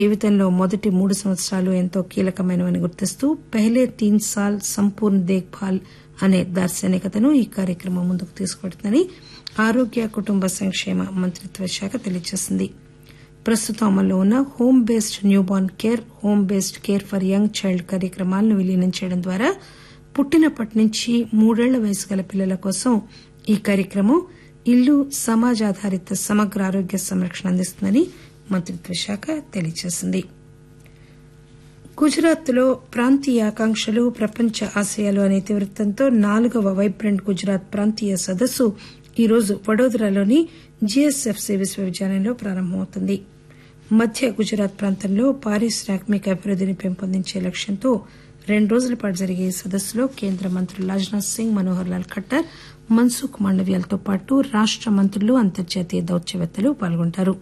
జీవితంలో మొదటి మూడు సంవత్సరాలు ఎంతో కీలకమైనవని గుర్తిస్తూ పెహ్లే తీన్ సాల్ సంపూర్ణ దేఖ్ భాల్ అనే దార్శనికతను ఈ కార్యక్రమం ముందుకు తీసుకువెళుతుందని ఆరోగ్య కుటుంబ సంక్షేమ మంత్రిత్వ శాఖ తెలియజేసింది ప్రస్తుతం అమల్లో ఉన్న home based newborn care home based care for young child కార్యక్రమాలను విలీనం చేయడం ద్వారా పుట్టినప్పటి నుంచి మూడేళ్ల వయసు గల పిల్లల కోసం ఈ కార్యక్రమం ఇల్లు సమాజ్ ఆధారిత సమగ్ర ఆరోగ్య సంరక్షణ అందిస్తుందని మంత్రిత్వ శాఖ తెలియజేసింది గుజరాత్ లో ప్రాంతీయ ఆకాంక్షలు ప్రపంచ ఆశయాలు అనే ఇతివృత్తంతో నాలుగవ వైబ్రెంట్ గుజరాత్ ప్రాంతీయ సదస్సు ఈరోజు వడోదరాలోని జీఎస్ఎఫ్సీ విశ్వవిద్యాలయంలో ప్రారంభమవుతుంది మధ్య గుజరాత్ ప్రాంతంలో పారిశ్రామిక అభివృద్దిని పెంపొందించే లక్ష్యంతో రెండు రోజుల పాటు జరిగే ఈ సదస్సులో కేంద్ర మంత్రులు రాజ్నాథ్ సింగ్ మనోహర్ లాల్ ఖట్టర్ మన్సుఖ్ మాండవ్యాలతో పాటు రాష్ట మంత్రులు అంతర్జాతీయ దౌత్యవేత్తలు పాల్గొంటారు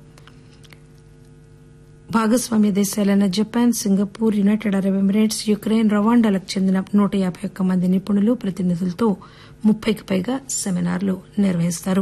భాగస్వామ్య దేశాలైన Japan Singapore United Arab Emirates Ukraine రవాండాలకు చెందిన నూట యాబై ఒక్క మంది నిపుణులు ప్రతినిధులతో ముప్పైకి పైగా సెమినార్లు నిర్వహిస్తారు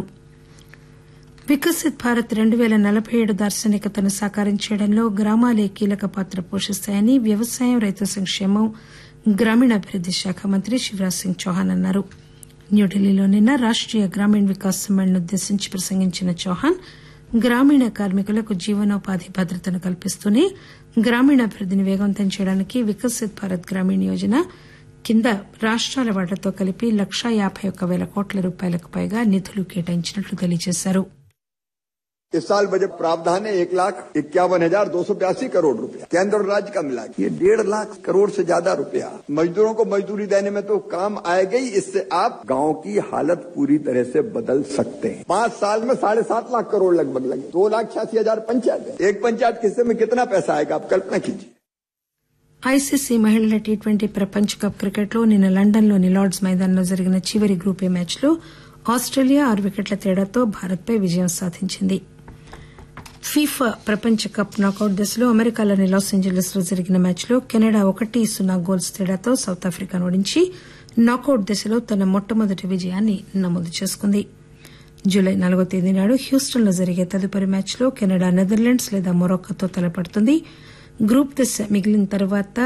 వికసిత్ భారత్ రెండు పేల నలబై ఏడు దార్శనికతను సాకారం చేయడంలో గ్రామాలే కీలక పాత్ర పోషిస్తాయని వ్యవసాయం రైతు సంక్షేమం గ్రామీణాభివృద్ది శాఖ మంత్రి శివరాజ్ సింగ్ చౌహాన్ అన్నారు న్యూఢిల్లీలో నిన్న రాష్టీయ గ్రామీణ వికాస్ సమ్మేళనం ఉద్దేశించి ప్రసంగించిన చౌహాన్ గ్రామీణ కార్మికులకు జీవనోపాధి భద్రతను కల్పిస్తూనే గ్రామీణాభివృద్దిని వేగవంతం చేయడానికి వికసిత్ భారత్ గ్రామీణ్ యోజన కింద రాష్టాల వాటాతో కలిపి లక్షా యాబై ఒక్క పేల కోట్ల రూపాయలకు పైగా నిధులు కేటాయించినట్లు తెలియజేశారు इस साल बजट प्रावधान है एक लाख इक्यावन हजार दो सौ बयासी करोड़ रुपया केंद्र और राज्य का मिला के। ये डेढ़ लाख करोड़ से ज्यादा रुपया मजदूरों को मजदूरी देने में तो काम आएगा ही इससे आप गांव की हालत पूरी तरह से बदल सकते हैं पांच साल में साढ़े सात लाख करोड़ लगभग लगे दो लाख छियासी हजार पंचायत है एक पंचायत के हिस्से में कितना पैसा आएगा आप कल्पना कीजिए ఐసీసీ మహిళల టీ ట్వంటీ ప్రపంచ కప్ క్రికెట్లో నిన్న లండన్లోని లార్డ్స్ మైదానంలో జరిగిన చివరి గ్రూప్ ఏ మ్యాచ్లో ఆస్టేలియా ఆరు వికెట్ల తేడాతో భారత్పై విజయం సాధించింది ఫీఫా ప్రపంచ కప్ నాకౌట్ దశలో అమెరికాలోని లాస్ ఏంజలీస్ లో జరిగిన మ్యాచ్లో కెనడా ఒకటి సున్నా గోల్స్ తేడాతో సౌత్ ఆఫ్రికాను ఓడించి నాకౌట్ దశలో తన మొట్టమొదటి విజయాన్ని నమోదు చేసుకుంది జూలై నాలుగో తేదీ నాడు హ్యూస్టన్ లో జరిగే తదుపరి మ్యాచ్లో కెనడా నెదర్లాండ్స్ లేదా మొరాక్కోతో తలపడుతుంది గ్రూప్ దశ మిగిలిన తర్వాత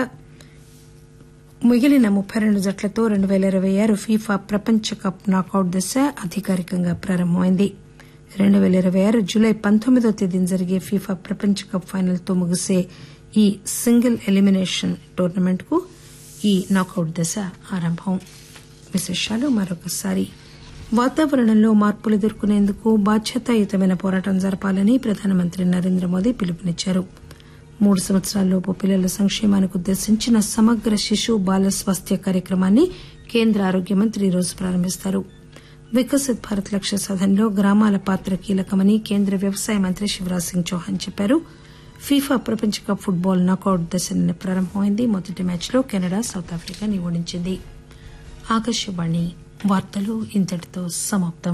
మిగిలిన ముప్పై రెండు జట్లతో రెండు పేల ఇరవై ఆరు ఫీఫా ప్రపంచ కప్ నాకౌట్ దశ అధికారికంగా ప్రారంభమైంది రెండు పేల ఇరవై ఆరు జూలై పంతొమ్మిదో తేదీన జరిగే ఫీఫా ప్రపంచ కప్ ఫైనల్ తో ముగిసే ఈ సింగిల్ ఎలిమినేషన్ టోర్నమెంట్ కు ఈ నాకౌట్ దశ ఆరంభం విశేషాలు మరొకసారి వాతావరణంలో మార్పులు ఎదుర్కొనేందుకు బాధ్యతాయుతమైన పోరాటం జరపాలని ప్రధానమంత్రి నరేంద్ర మోదీ పిలుపునిచ్చారు మూడు సంవత్సరాలలోపు పిల్లల సంక్షేమానికి ఉద్దేశించిన సమగ్ర శిశు బాల స్వాస్థ్య కార్యక్రమాన్ని కేంద్ర ఆరోగ్య మంత్రి ఈరోజు ప్రారంభిస్తారు వికసిత్ భారత్ లక్ష్య సాధనలో గ్రామాల పాత్ర కీలకమని కేంద్ర వ్యవసాయ మంత్రి శివరాజ్ సింగ్ చౌహాన్ చెప్పారు ఫీఫా ప్రపంచ కప్ ఫుట్బాల్ నాకౌట్ దశ నిన్న ప్రారంభమైంది మొదటి మ్యాచ్లో కెనడా సౌత్ ఆఫ్రికాని ఓడించింది ఆకాశవాణి వార్తలు ఇంతటితో సమాప్తం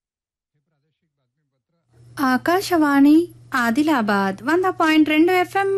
ఆకాశవాణి ఆదిలాబాద్ వంద పాయింట్ రెండు ఎఫ్ఎం